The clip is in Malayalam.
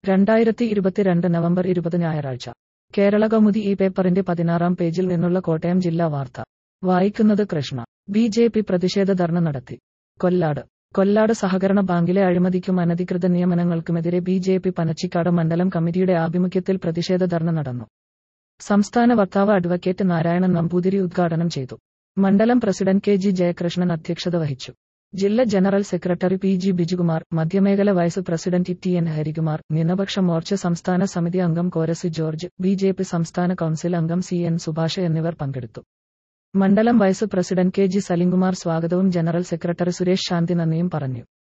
രണ്ടായിരത്തി ഇരുപത്തിരണ്ട് നവംബർ ഇരുപത് ഞായറാഴ്ച കേരള കൗമുദി ഈ പേപ്പറിന്റെ പതിനാറാം പേജിൽ നിന്നുള്ള കോട്ടയം ജില്ലാ വാർത്ത വായിക്കുന്നത് കൃഷ്ണ ബി ജെ പി പ്രതിഷേധ ധർണ നടത്തി കൊല്ലാട് കൊല്ലാട് സഹകരണ ബാങ്കിലെ അഴിമതിക്കും അനധികൃത നിയമനങ്ങൾക്കുമെതിരെ ബി ജെ പി പനച്ചിക്കാട് മണ്ഡലം കമ്മിറ്റിയുടെ ആഭിമുഖ്യത്തിൽ പ്രതിഷേധ ധർണ നടന്നു സംസ്ഥാന വക്താവ് അഡ്വക്കേറ്റ് നാരായണൻ നമ്പൂതിരി ഉദ്ഘാടനം ചെയ്തു മണ്ഡലം പ്രസിഡന്റ് കെ ജി ജയകൃഷ്ണൻ അധ്യക്ഷത വഹിച്ചു ജില്ലാ general secretary P G Bijukumar മധ്യമേഖല vice president T N Harikumar ന്യൂനപക്ഷ മോർച്ച സംസ്ഥാന സമിതി അംഗം Korasi George B J P സംസ്ഥാന കൌൺസിൽ അംഗം സി എൻ സുഭാഷ് എന്നിവർ പങ്കെടുത്തു മണ്ഡലം vice president K G Salimkumar സ്വാഗതവും ജനറൽ സെക്രട്ടറി സുരേഷ് ശാന്തി നന്ദിയും പറഞ്ഞു